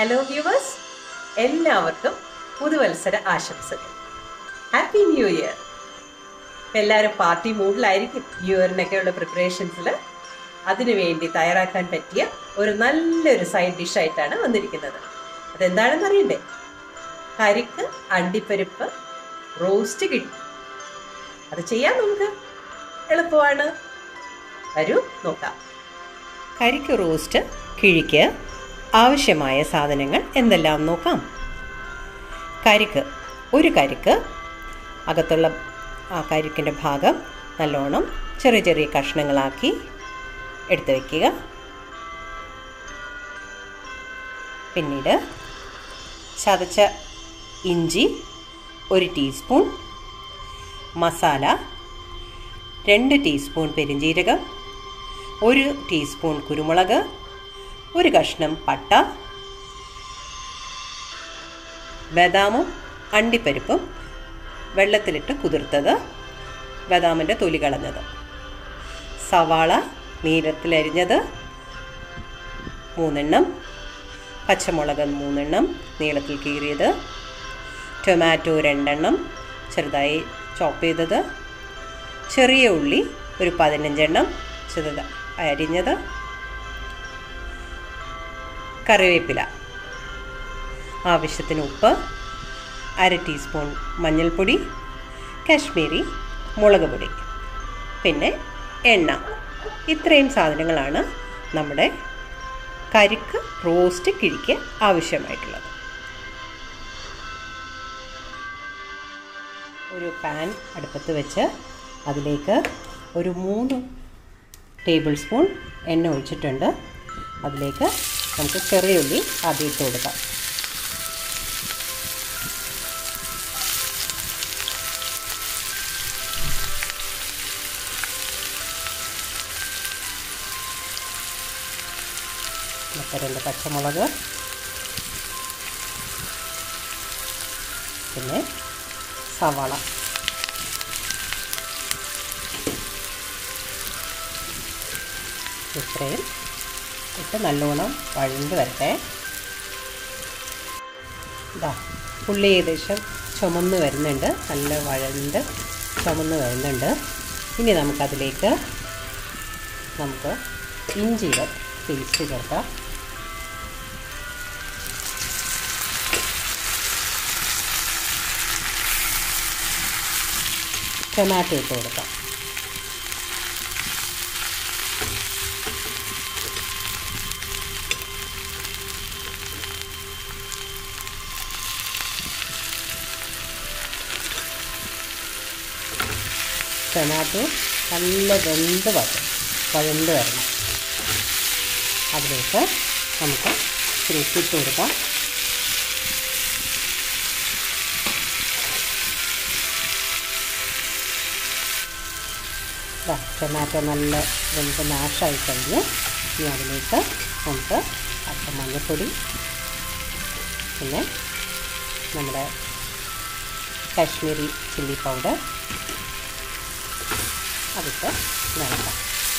Hello viewers എല്ലാവർക്കും പുതുവത്സര ആശംസകൾ ഹാപ്പി ന്യൂ ഇയർ എല്ലാവരും പാർട്ടി മൂഡിലായിരിക്കും ന്യൂ ഇയറിനൊക്കെയുള്ള പ്രിപ്പറേഷൻസിൽ അതിനുവേണ്ടി തയ്യാറാക്കാൻ പറ്റിയ ഒരു നല്ലൊരു സൈഡ് ഡിഷായിട്ടാണ് വന്നിരിക്കുന്നത് അതെന്താണെന്ന് അറിയണ്ടേ കരിക്ക് അണ്ടിപ്പരിപ്പ് റോസ്റ്റ് കിട്ടി അത് ചെയ്യാം നമുക്ക് എളുപ്പമാണ് വരൂ നോക്കാം കരിക്ക് റോസ്റ്റ് കിഴിക്ക് ആവശ്യമായ സാധനങ്ങൾ എന്തെല്ലാം നോക്കാം കരിക്ക് ഒരു കരിക്ക് അകത്തുള്ള ആ കരിക്കിൻ്റെ ഭാഗം നല്ലോണം ചെറിയ ചെറിയ കഷ്ണങ്ങളാക്കി എടുത്തു വയ്ക്കുക പിന്നീട് ചതച്ച ഇഞ്ചി ഒരു ടീസ്പൂൺ മസാല രണ്ട് ടീസ്പൂൺ പെരിഞ്ജീരകം ഒരു ടീസ്പൂൺ കുരുമുളക് ഒരു കഷ്ണം പട്ട ബദാമും അണ്ടിപ്പരിപ്പും വെള്ളത്തിലിട്ട് കുതിർത്തത് ബദാമിൻ്റെ തൊലി കളഞ്ഞത് സവാള നീളത്തിലരിഞ്ഞത് മൂന്നെണ്ണം പച്ചമുളക് മൂന്നെണ്ണം നീളത്തിൽ കീറിയത് ടൊമാറ്റോ രണ്ടെണ്ണം ചെറുതായി ചോപ്പ് ചെയ്തത് ചെറിയ ഉള്ളി ഒരു പതിനഞ്ചെണ്ണം ചെറുത അരിഞ്ഞത് കറിവേപ്പില ആവശ്യത്തിന് ഉപ്പ് അര ടീസ്പൂൺ മഞ്ഞൾപ്പൊടി കാശ്മീരി മുളക് പൊടി പിന്നെ എണ്ണ ഇത്രയും സാധനങ്ങളാണ് നമ്മുടെ കരിക്ക് റോസ്റ്റ് കിഴിക്ക് ആവശ്യമായിട്ടുള്ളത് ഒരു പാൻ അടുപ്പത്ത് വെച്ച് അതിലേക്ക് ഒരു മൂന്ന് ടേബിൾ സ്പൂൺ എണ്ണ ഒഴിച്ചിട്ടുണ്ട് അതിലേക്ക് നമുക്ക് ചെറിയ ഉള്ളി ആദ്യം ഇട്ട് കൊടുക്കാം ಮತ್ತೆ രണ്ട് പച്ചമുളക് പിന്നെ സവാള ഇത്രയും ഇട്ട് നല്ലോണം വഴണ്ട് വരട്ടെ ഇതാ ഉള്ളി ഏകദേശം ചുമന്ന് വരുന്നുണ്ട് നല്ല വഴണ്ട് ചുമന്ന് വരുന്നുണ്ട് ഇനി നമുക്കതിലേക്ക് നമുക്ക് ഇഞ്ചിയുടെ പേസ്റ്റ് ചേർക്കാം ടൊമാറ്റോ ഇട്ട് കൊടുക്കാം ടൊമാറ്റോ നല്ല വെന്ത് വരും വഴണ്ട് വരണം അതിലേക്ക് നമുക്ക് ഇച്ചിരി ഉപ്പിട്ട് കൊടുക്കാം ടൊമാറ്റോ നല്ല വെന്ത് നാശമായി കഴിഞ്ഞ് ഇനി അതിലേക്ക് നമുക്ക് അല്പം മഞ്ഞൾപ്പൊടി പിന്നെ നമ്മുടെ കാശ്മീരി ചില്ലി പൗഡർ അതിട്ട് നൽകാം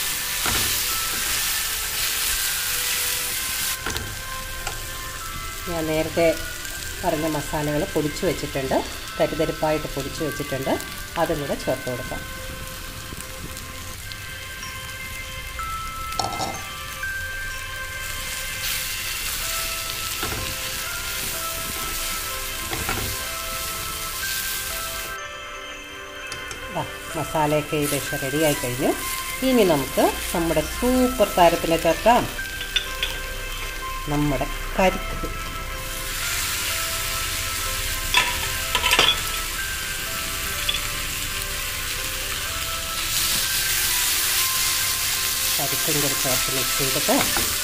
ഞാൻ നേരത്തെ പറഞ്ഞ മസാലകൾ പൊടിച്ചു വെച്ചിട്ടുണ്ട് തരിതരിപ്പായിട്ട് പൊടിച്ചു വെച്ചിട്ടുണ്ട് അതും കൂടെ ചേർത്ത് കൊടുക്കാം മസാലയൊക്കെ ഏകദേശം റെഡിയായി കഴിഞ്ഞു ഇനി നമുക്ക് നമ്മുടെ സൂപ്പർ താരത്തിനെ ചേർക്കാം നമ്മുടെ കരിക്ക് കരിക്കും കൂടി ചേർത്ത് മിക്സ് ചെയ്തിട്ട്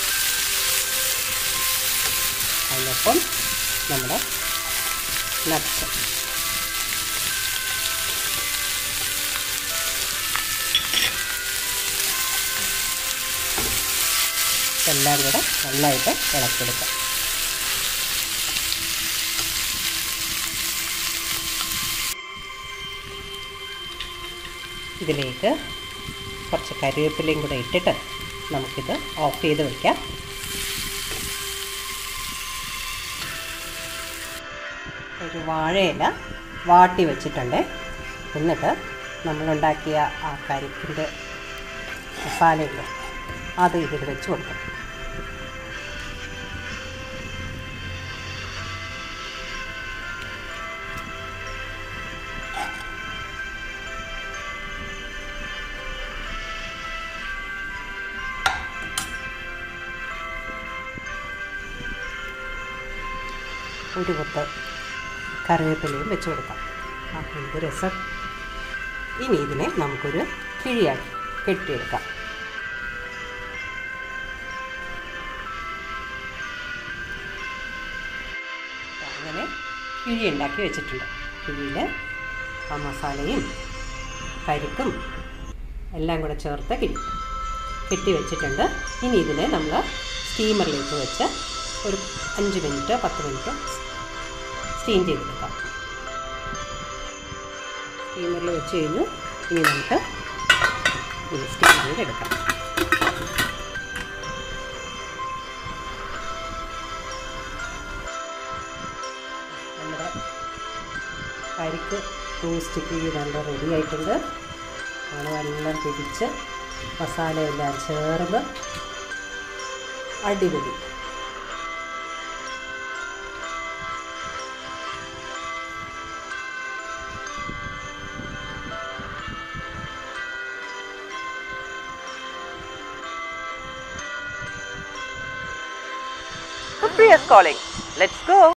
അതിനൊപ്പം നമ്മുടെ നട്ട്സ് എല്ലാം കൂടെ നന്നായിട്ട് ഇളക്കിയെടുക്കാം ഇതിലേക്ക് കുറച്ച് കറിവേപ്പിലയും കൂടെ ഇട്ടിട്ട് നമുക്കിത് ഓഫ് ചെയ്ത് വയ്ക്കാം ഒരു വാഴയില വാട്ടി വെച്ചിട്ടുണ്ട് എന്നിട്ട് നമ്മളുണ്ടാക്കിയ ആ കരിക്കിൻ്റെ മസാലയില്ലേ അത് ഇതിൽ വെച്ച് കൊടുക്കും ഒരു കൊത്ത് കറിവേപ്പിലയും വെച്ച് കൊടുക്കാം അപ്പോൾ ഇത് രസം ഇനി ഇതിനെ നമുക്കൊരു കിഴിയാക്കി കെട്ടിയെടുക്കാം അങ്ങനെ കിഴി ഉണ്ടാക്കി വെച്ചിട്ടുണ്ട് കിഴിയിൽ ആ മസാലയും കരിക്കും എല്ലാം കൂടെ ചേർത്ത് കിഴി കെട്ടി വെച്ചിട്ടുണ്ട് ഇനി ഇതിനെ നമ്മൾ സ്റ്റീമറിലേക്ക് വെച്ച് ഒരു അഞ്ച് മിനിറ്റ് പത്ത് മിനിറ്റ് സ്റ്റീം ചെയ്തെടുക്കാം സ്റ്റീമറിൽ വെച്ച് കഴിഞ്ഞു ഇനി നമുക്ക് ഇത് സ്റ്റീം ചെയ്തെടുക്കാം നമ്മുടെ കരിക്ക് റോസ്റ്റ് നല്ല റെഡി ആയിട്ടുണ്ട് അങ്ങനെ എല്ലാം പിടിച്ച് മസാലയെല്ലാം ചേർന്ന് അടിപൊളി Supriya's calling. Let's go.